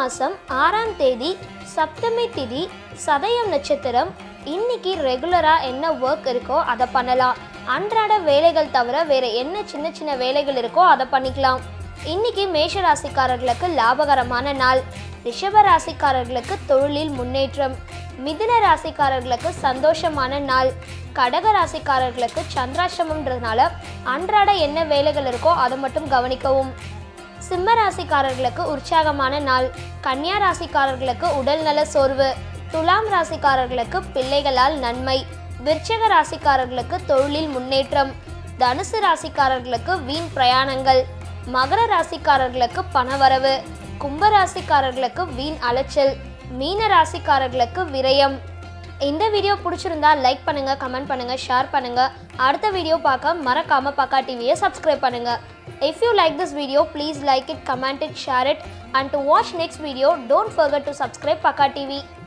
மாதம் ஆறாம் தேதி சப்தமி திதி சதயம் நட்சத்திரம் இன்னைக்கு ரெகுலராக என்ன ஒர்க் இருக்கோ அதை பண்ணலாம் அன்றாட வேலைகள் தவிர வேற என்ன சின்ன சின்ன வேலைகள் இருக்கோ அதை பண்ணிக்கலாம் இன்னைக்கு மேஷ ராசிக்காரர்களுக்கு லாபகரமான நாள் ரிஷப ராசிக்காரர்களுக்கு தொழிலில் முன்னேற்றம் மிதுன ராசிக்காரர்களுக்கு சந்தோஷமான நாள் கடக ராசிக்காரர்களுக்கு சந்திராஷ்டமம்ன்றதுனால அன்றாட என்ன வேலைகள் இருக்கோ அதை மட்டும் கவனிக்கவும் சிம்ம ராசிக்காரர்களுக்கு உற்சாகமான நாள் கன்னியா ராசிக்காரர்களுக்கு உடல்நல சோர்வு துலாம் ராசிக்காரர்களுக்கு பிள்ளைகளால் நன்மை விருச்சக ராசிக்காரர்களுக்கு தொழிலில் முன்னேற்றம் தனுசு ராசிக்காரர்களுக்கு வீண் பிரயாணங்கள் மகர ராசிக்காரர்களுக்கு பணவரவு கும்ப ராசிக்காரர்களுக்கு வீண் அலைச்சல் மீன ராசிக்காரர்களுக்கு விரயம் இந்த வீடியோ பிடிச்சிருந்தா லைக் பண்ணுங்க கமெண்ட் பண்ணுங்க ஷேர் பண்ணுங்க அடுத்த வீடியோ பார்க்க மறக்காம பக்கா டிவியை சப்ஸ்கிரைப் பண்ணுங்க if you like this video please like it comment it share it and to watch next video don't forget to subscribe Pakka TV